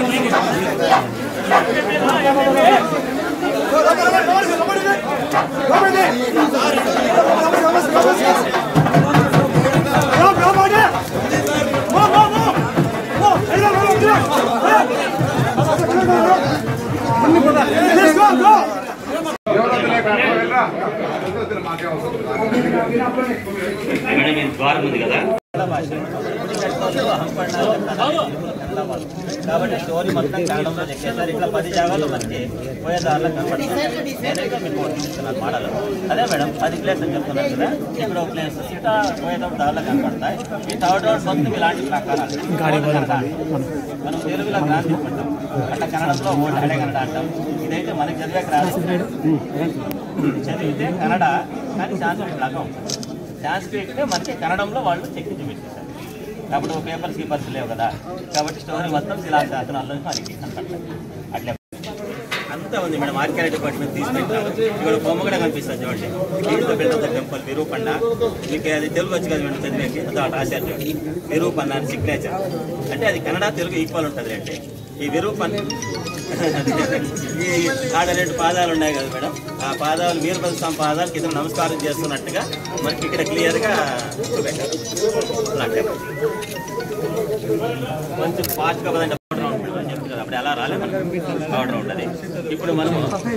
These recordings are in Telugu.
మేడం ఈ ద్వారం ఉంది కదా కాబట్టి స్టోరీ మొత్తం కన్నడంలో చెక్కేసారు ఇట్లా పది జాగాల్లో మనకి పోయేదారులో కనపడుతుంది నేనైతే మీకు ఒకటి చూపిస్తున్నాను మోడల్ అదే మేడం పది ప్లేస్ అని చెప్తున్నాను కదా ఇక్కడ ఒక ప్లేస్ ఇట్లా పోయేటప్పుడు దారిలో కనపడతాయి ఈ థర్డ్ రోడ్ మొత్తం ఇలాంటి ప్రకారాలు మనం తెలుగులో క్రాంతి అంటాం అట్లా కన్నడంలో ఓల్డ్ హడే కన్నడ అంటాం ఇదైతే మనకి చదివే రాదు చదివితే కన్నడ కానీ సాంస్క్రిట్ లాగా ఉంటుంది సాంస్క్రిట్ మనకి కన్నడంలో వాళ్ళు చెక్కి చూపించేశారు అప్పుడు పేపర్ కీపర్స్ లేవు కదా కాబట్టి స్టోరీ మొత్తం శిలా శాసనాల్లో మనకి కనపడతాయి అట్లే అంతా ఉంది మేడం ఆర్కియాలజీ డిపార్ట్మెంట్ తీసుకుంటాం ఇక్కడ బొమ్మ కూడా కనిపిస్తుంది చూడండి దీంతో బిల్డప్ టెంపుల్ విరూపండ మీకు అది తెలుగు వచ్చి కదా మేడం చదివేకి అది అటు రాశారు చూడండి విరూపన్న అని సిగ్నేచర్ అంటే అది కన్నడ తెలుగు ఈక్వల్ ఉంటుంది అంటే ఈ విరూపన్ ఈ ఆడ రెండు పాదాలు ఉన్నాయి కదా మేడం ఆ పాదాలు వీరభద్ర స్వామి పాదాలకి ఇద్దరు నమస్కారం చేస్తున్నట్టుగా మనకి ఇక్కడ క్లియర్గా చూపెట్టారు నాట్యం కొంచెం ఫాస్ట్గా పదండి పౌడర్ ఉంటుంది అని చెప్తున్నారు అప్పుడు ఎలా రాలేదు మనకి పౌడర్ ఉంటుంది ఇప్పుడు మనము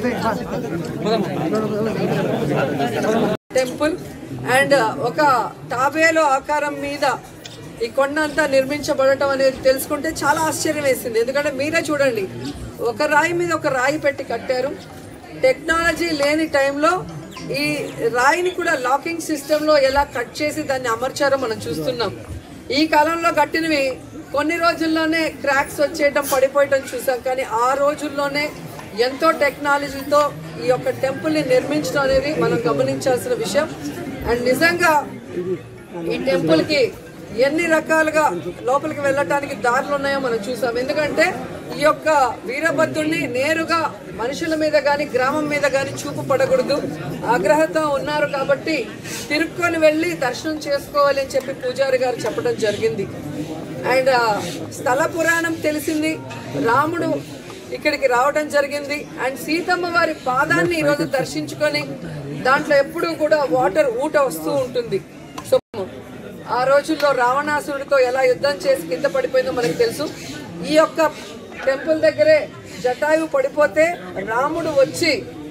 టెంపుల్ అండ్ ఒక తాబేలు ఆకారం మీద ఈ కొండ అంతా నిర్మించబడటం అనేది తెలుసుకుంటే చాలా ఆశ్చర్యం వేసింది ఎందుకంటే మీరే చూడండి ఒక రాయి మీద ఒక రాయి పెట్టి కట్టారు టెక్నాలజీ లేని టైంలో ఈ రాయిని కూడా లాకింగ్ సిస్టంలో ఎలా కట్ చేసి దాన్ని అమర్చారో మనం చూస్తున్నాం ఈ కాలంలో కట్టినవి కొన్ని రోజుల్లోనే క్రాక్స్ వచ్చేయటం పడిపోయటం చూసాం కానీ ఆ రోజుల్లోనే ఎంతో టెక్నాలజీతో ఈ యొక్క టెంపుల్ని నిర్మించడం అనేది మనం గమనించాల్సిన విషయం అండ్ నిజంగా ఈ టెంపుల్కి ఎన్ని రకాలుగా లోపలికి వెళ్ళటానికి దారులు ఉన్నాయో మనం చూసాం ఎందుకంటే ఈ యొక్క వీరభద్రుడిని నేరుగా మనుషుల మీద కానీ గ్రామం మీద కానీ చూపు పడకూడదు ఆగ్రహంతో ఉన్నారు కాబట్టి తిరుక్కొని వెళ్ళి దర్శనం చేసుకోవాలి అని చెప్పి పూజారి గారు చెప్పడం జరిగింది అండ్ ఆ, స్థల పురాణం తెలిసింది రాముడు ఇక్కడికి రావడం జరిగింది అండ్ సీతమ్మ వారి పాదాన్ని ఈరోజు దర్శించుకొని దాంట్లో ఎప్పుడూ కూడా వాటర్ ఊట వస్తూ ఉంటుంది సో ఆ రోజుల్లో రావణాసురుడితో ఎలా యుద్ధం చేసి కింద పడిపోయిందో మనకు తెలుసు ఈ యొక్క టెంపుల్ దగ్గరే జటాయువు పడిపోతే రాముడు వచ్చి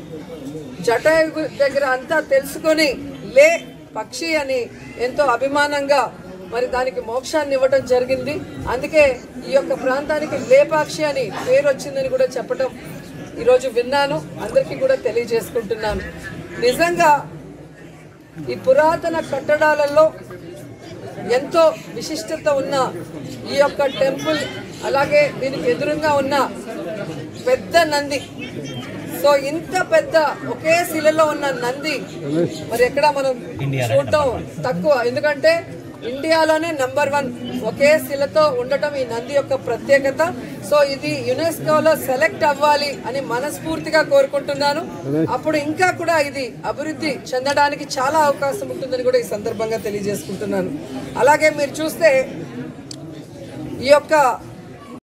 జటాయు దగ్గర అంతా తెలుసుకొని లే పక్షి అని ఎంతో అభిమానంగా మరి దానికి మోక్షాన్ని ఇవ్వడం జరిగింది అందుకే ఈ యొక్క ప్రాంతానికి లేపాక్షి అని పేరు వచ్చిందని కూడా చెప్పటం ఈరోజు విన్నాను అందరికీ కూడా తెలియజేసుకుంటున్నాను నిజంగా ఈ పురాతన కట్టడాలలో ఎంతో విశిష్టత ఉన్న ఈ యొక్క టెంపుల్ అలాగే దీనికి ఎదురుగా ఉన్న పెద్ద నంది సో ఇంత పెద్ద ఒకే శిలలో ఉన్న నంది మరి ఎక్కడ మనం చూడటం తక్కువ ఎందుకంటే ఇండియాలోనే నంబర్ వన్ ఒకే శిలతో ఉండటం ఈ నంది యొక్క ప్రత్యేకత సో ఇది యునెస్కోలో సెలెక్ట్ అవ్వాలి అని మనస్ఫూర్తిగా కోరుకుంటున్నాను అప్పుడు ఇంకా కూడా ఇది అభివృద్ధి చెందడానికి చాలా అవకాశం ఉంటుందని కూడా ఈ సందర్భంగా తెలియజేసుకుంటున్నాను అలాగే మీరు చూస్తే ఈ యొక్క